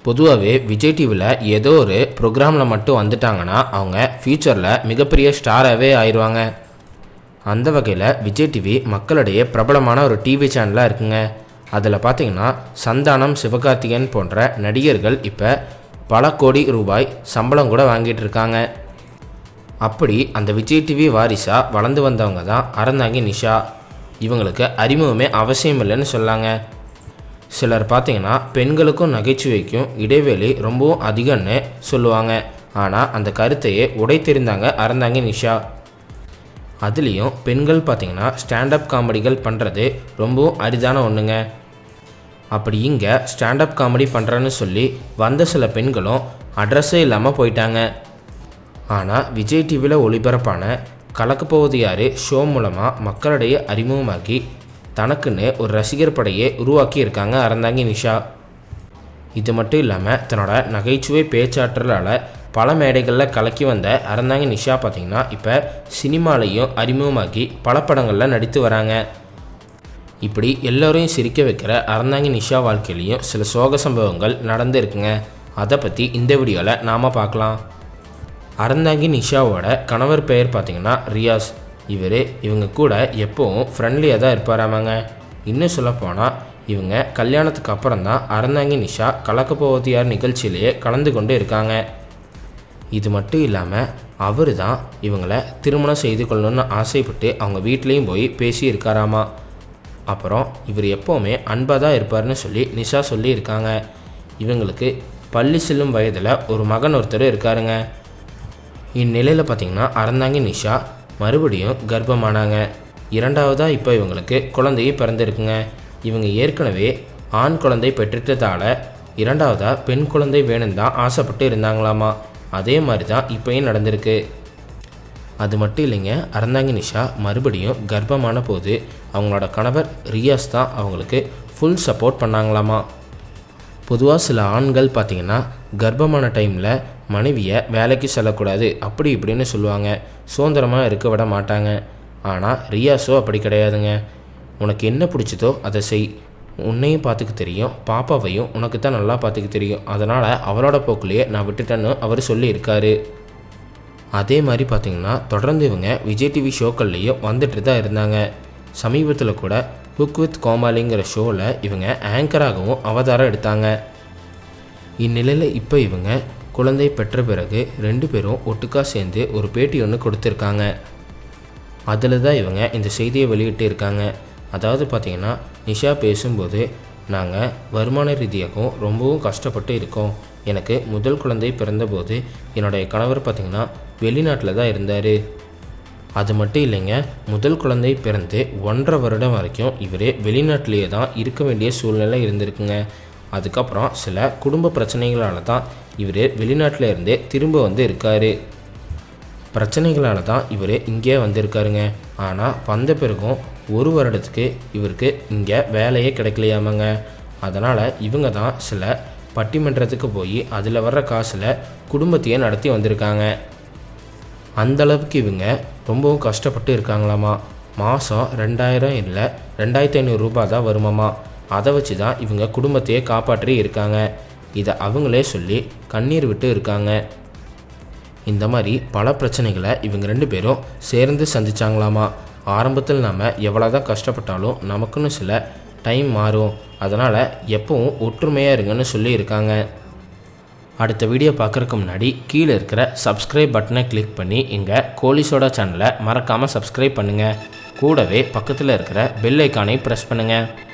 பொதுவாகவே விஜய் டிவியில் ஏதோ ஒரு ப்ரோக்ராமில் மட்டும் வந்துட்டாங்கன்னா அவங்க ஃப்யூச்சரில் மிகப்பெரிய ஸ்டாராகவே ஆயிடுவாங்க அந்த வகையில் விஜய் டிவி மக்களிடையே பிரபலமான ஒரு டிவி சேனலாக இருக்குங்க அதில் பார்த்தீங்கன்னா சந்தானம் சிவகார்த்திகேயன் போன்ற நடிகர்கள் இப்போ பல கோடி ரூபாய் சம்பளம் கூட வாங்கிட்டு இருக்காங்க அப்படி அந்த விஜய் டிவி வாரிசாக வளர்ந்து வந்தவங்க தான் அறந்தாங்கி நிஷா இவங்களுக்கு அறிமுகமே அவசியம் இல்லைன்னு சொல்லாங்க சிலர் பார்த்தீங்கன்னா பெண்களுக்கும் நகைச்சுவைக்கும் இடைவெளி ரொம்பவும் அதிகம்னு சொல்லுவாங்க ஆனால் அந்த கருத்தையே உடைத்தெறிந்தாங்க அறந்தாங்கி நிஷா அதுலேயும் பெண்கள் பார்த்தீங்கன்னா ஸ்டாண்டப் காமெடிகள் பண்ணுறது ரொம்பவும் அரிதான ஒன்றுங்க அப்படி இங்கே ஸ்டாண்டப் காமெடி பண்ணுறேன்னு சொல்லி வந்த சில பெண்களும் அட்ரஸே இல்லாமல் போயிட்டாங்க ஆனால் விஜய் டிவியில் ஒளிபரப்பான கலக்கப் போவது யாரு ஷோ மூலமாக மக்களிடையே அறிமுகமாக்கி தனக்குன்னு ஒரு ரசிகர் படையை உருவாக்கி இருக்காங்க அறந்தாங்கி நிஷா இது மட்டும் இல்லாமல் தன்னோட நகைச்சுவை பேச்சாற்றலால் பல மேடைகளில் கலக்கி வந்த அறந்தாங்கி நிஷா பார்த்திங்கன்னா இப்போ சினிமாலையும் அறிமுகமாக்கி பல படங்களில் நடித்து வராங்க இப்படி எல்லோரையும் சிரிக்க வைக்கிற அறந்தாங்கி நிஷா வாழ்க்கையிலையும் சில சோக சம்பவங்கள் நடந்துருக்குங்க அதை பற்றி இந்த வீடியோவில் நாம் பார்க்கலாம் அறந்தாங்கி நிஷாவோட கணவர் பெயர் பார்த்தீங்கன்னா ரியாஸ் இவர் இவங்க கூட எப்போவும் ஃப்ரெண்ட்லியாக தான் இருப்பாராமாங்க இன்னும் சொல்லப்போனால் இவங்க கல்யாணத்துக்கு அப்புறம் தான் அறந்தாங்கி நிஷா கலக்க போவது யார் நிகழ்ச்சியிலேயே கலந்து கொண்டு இருக்காங்க இது மட்டும் இல்லாமல் அவர் தான் இவங்களை திருமணம் செய்து கொள்ளணும்னு ஆசைப்பட்டு அவங்க வீட்லேயும் போய் பேசி இருக்காராமா அப்புறம் இவர் எப்போவுமே அன்பாக தான் இருப்பார்னு சொல்லி நிஷா சொல்லி இருக்காங்க இவங்களுக்கு பள்ளி செல்லும் வயதில் ஒரு மகன் ஒருத்தர் இருக்காருங்க இந்நிலையில் பார்த்தீங்கன்னா அறந்தாங்கி நிஷா மறுபடியும் கர்ப்பமானாங்க இரண்டாவதாக இப்போ இவங்களுக்கு குழந்தையே பிறந்திருக்குங்க இவங்க ஏற்கனவே ஆண் குழந்தை பெற்றுட்டதால இரண்டாவதாக பெண் குழந்தை வேணும் தான் ஆசைப்பட்டு இருந்தாங்களாமா அதே மாதிரி தான் இப்போயும் நடந்திருக்கு அது மட்டும் இல்லைங்க அறந்தாங்கி நிஷா மறுபடியும் கர்ப்பமான போது அவங்களோட கணவர் ரியாஸ் தான் அவங்களுக்கு ஃபுல் சப்போர்ட் பண்ணாங்களாமா பொதுவாக சில ஆண்கள் பார்த்திங்கன்னா கர்ப்பமான டைமில் மனைவியை வேலைக்கு செல்லக்கூடாது அப்படி இப்படின்னு சொல்லுவாங்க சுதந்திரமாக இருக்க விட மாட்டாங்க ஆனால் ரியாஸோ அப்படி கிடையாதுங்க உனக்கு என்ன பிடிச்சதோ அதை செய் உன்னையும் பார்த்துக்க தெரியும் பாப்பாவையும் உனக்கு தான் நல்லா பார்த்துக்க தெரியும் அதனால் அவளோட போக்குலேயே நான் விட்டுட்டேன்னு அவர் சொல்லியிருக்காரு அதே மாதிரி பார்த்தீங்கன்னா தொடர்ந்து இவங்க விஜய் டிவி ஷோக்கள்லேயும் வந்துட்டு தான் இருந்தாங்க சமீபத்தில் கூட குக் வித் கோமாளிங்கிற ஷோவில் இவங்க ஆங்கராகவும் அவதாரம் எடுத்தாங்க இந்நிலையில் இப்போ இவங்க குழந்தை பெற்ற பிறகு ரெண்டு பேரும் ஒட்டுக்கா சேர்ந்து ஒரு பேட்டி ஒன்று கொடுத்துருக்காங்க அதில் தான் இவங்க இந்த செய்தியை வெளியிட்டு இருக்காங்க அதாவது பார்த்திங்கன்னா நிஷா பேசும்போது நாங்கள் வருமான ரீதியாகவும் ரொம்பவும் கஷ்டப்பட்டு இருக்கோம் எனக்கு முதல் குழந்தை பிறந்தபோது என்னுடைய கணவர் பார்த்திங்கன்னா வெளிநாட்டில் தான் இருந்தார் அது மட்டும் இல்லைங்க முதல் குழந்தை பிறந்து ஒன்றரை வருடம் வரைக்கும் இவர் வெளிநாட்டிலேயே தான் இருக்க வேண்டிய சூழ்நிலை இருந்திருக்குங்க அதுக்கப்புறம் சில குடும்ப பிரச்சனைகளால் தான் இவர் வெளிநாட்டில் இருந்தே திரும்ப வந்து இருக்கார் பிரச்சனைகளால் தான் இவர் இங்கே வந்திருக்காருங்க ஆனால் வந்த பிறகும் ஒரு வருடத்துக்கு இவருக்கு இங்கே வேலையே கிடைக்கலையாமங்க அதனால் இவங்க தான் சில பட்டிமன்றத்துக்கு போய் அதில் வர்ற காசில் குடும்பத்தையே நடத்தி வந்திருக்காங்க அந்த அளவுக்கு இவங்க ரொம்பவும் கஷ்டப்பட்டு இருக்காங்களாமா மாதம் ரெண்டாயிரம் இல்லை ரெண்டாயிரத்தி ஐநூறு ரூபாய் தான் வருமாமா அதை வச்சு தான் இவங்க குடும்பத்தையே காப்பாற்றி இருக்காங்க இதை அவங்களே சொல்லி கண்ணீர் விட்டு இருக்காங்க இந்த மாதிரி பல பிரச்சனைகளை இவங்க ரெண்டு பேரும் சேர்ந்து சந்திச்சாங்களாமா ஆரம்பத்தில் நாம் எவ்வளோ தான் கஷ்டப்பட்டாலும் நமக்குன்னு சில டைம் மாறும் அதனால் எப்பவும் ஒற்றுமையாக இருங்கன்னு சொல்லி இருக்காங்க அடுத்த வீடியோ பார்க்குறதுக்கு முன்னாடி கீழே இருக்கிற சப்ஸ்கிரைப் பட்டனை கிளிக் பண்ணி எங்கள் கோலிசோடா சேனலை மறக்காமல் சப்ஸ்கிரைப் பண்ணுங்கள் கூடவே பக்கத்தில் இருக்கிற பெல் ஐக்கானை ப்ரெஸ் பண்ணுங்கள்